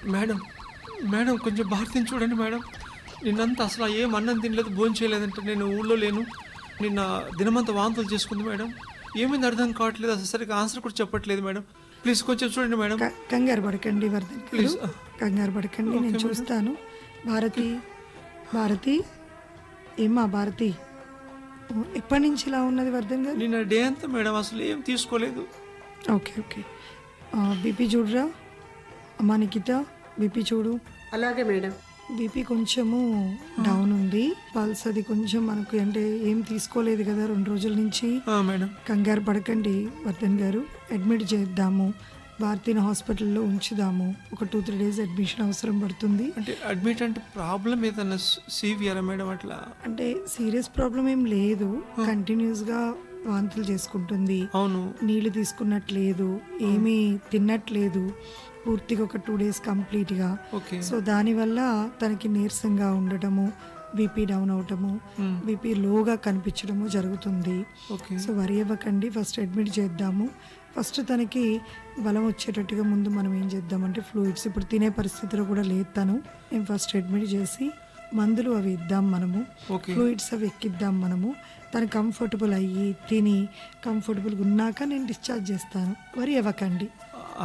Madam madam కొంచెం భారతిని చూడండి మేడం నిన్నంతా అసలు ఏం అన్నం తినలేదు భోజనం చేయలేదంటే నేను ఊళ్ళో లేను నిన్న దినమంతా వాంతులు చేసుకుంది మేడం ఏమైంది అర్థం కావట్లేదు అసలు సరిగ్గా ఆన్సర్ కూడా చెప్పట్లేదు మేడం ప్లీజ్ కొంచెం చూడండి మేడం క- కంగారు పడకండి వర్ధన్ గారు Please. కంగారు పడకండి నేను చూస్తాను భారతి భారతి ఏమ్మా భారతి ఓ, ఎప్పటి నుంచి ఇలా ఉన్నది వర్ధన్ గారు నిన్న డే అంతా మేడం అసలు ఏం తీసుకోలేదు ఓకే ఓకే బీపీ చూడరా అమ్మా నిఖిత బీపీ చూడు అలాగే మేడం బీపీ కొంచెము డౌన్ ఉంది పల్స్ అది కొంచెం మనకు అంటే ఏం తీసుకోలేదు కదా రెండు రోజుల నుంచి ఆ, మేడం కంగారు పడకండి వర్ధన్ గారు అడ్మిట్ చేద్దాము భారతీయ హాస్పిటల్లో ఉంచుదాము ఒక టూ త్రీ డేస్ అడ్మిషన్ అవసరం పడుతుంది అంటే అడ్మిట్ అంటే ప్రాబ్లం ఏదన్నా సీవియరా మేడం అట్లా అంటే సీరియస్ ప్రాబ్లం ఏం లేదు కంటిన్యూస్గా వాంతులు చేసుకుంటుంది అవును నీళ్లు తీసుకున్నట్లేదు ఏమీ తిన్నట్లేదు పూర్తిగా ఒక టూ డేస్ కంప్లీట్గా ఓకే సో దానివల్ల తనకి నీరసంగా ఉండటము బీపీ డౌన్ అవటము Hmm. బీపీ లోగా కనిపించడము జరుగుతుంది ఓకే సో వరి అవ్వకండి ఫస్ట్ అడ్మిట్ చేద్దాము ఫస్ట్ తనకి బలం వచ్చేటట్టుగా ముందు మనం ఏం చేద్దామంటే ఫ్లూయిడ్స్ ఇప్పుడు తినే పరిస్థితిలో కూడా లేదు తను మేము ఫస్ట్ అడ్మిట్ చేసి మందులు అవి ఇద్దాం మనము ఓకే ఫ్లూయిడ్స్ అవి ఎక్కిద్దాం మనము తను కంఫర్టబుల్ అయ్యి తిని కంఫర్టబుల్గా ఉన్నాక నేను డిశ్చార్జ్ చేస్తాను వరి అవ్వకండి